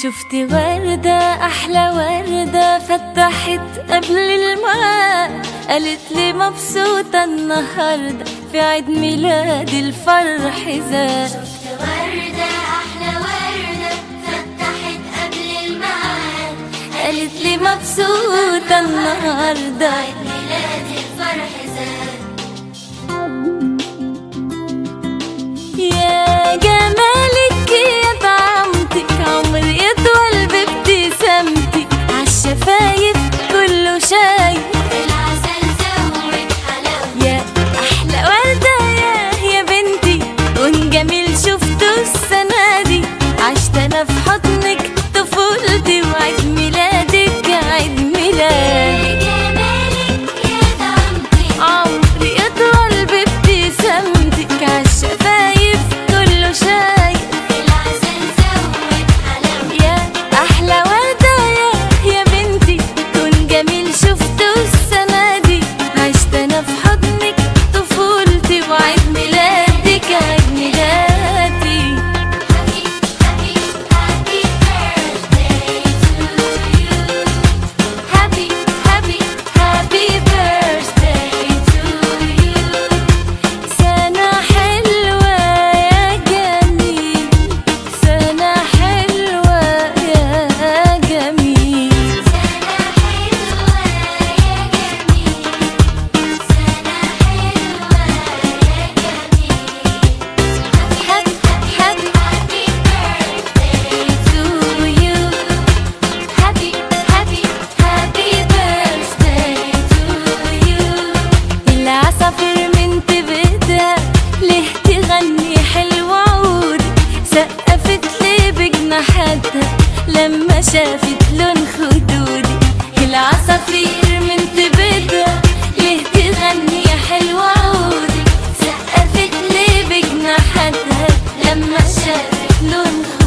شفت وردة أحلى وردة فتحت قبل الميعاد قالت لي مبسوطة النهاردة في عيد ميلادي الفرح زاد شفت وردة أحلى وردة فتحت قبل الميعاد قالت لي مبسوطة النهاردة عيد ميلادي الفرح زاد يا جمالك يا طعمتك عمري يطول بابتسامتك عالشفايف كله شايف العسل زود حلاوة يا احلى ورده يا يا بنتي لون جميل شفته السنه دي عشت انا في حضنك طفولتي وعيد ميلادك عيد ميلادي جمالك يا دمتي عمري يطول بابتسامتك عالشفايف كله شايف العسل زود حلاوة يا احلى ورده يا يا بنتي لون جميل شفته السنه دي عشت انا في حضنك طفولتي وعيد ميلادك عيد ميلادي Happy, happy, happy birthday to you هابي هابي هابي بيرثداي تو يو سنة حلوة يا جميل سنة حلوة يا جميل سنة حلوة يا جميل سنة حلوة يا جميل هابي هابي happy birthday to you happy happy happy birthday to you العصافير من تبدا ليه تغني حلو عود سقفت لي بجناحاتها لما شافت لون خدودي العصافير من تبدا ليه تغني حلو عودي سقفت لي بجناحاتها لما شافت لون خدودي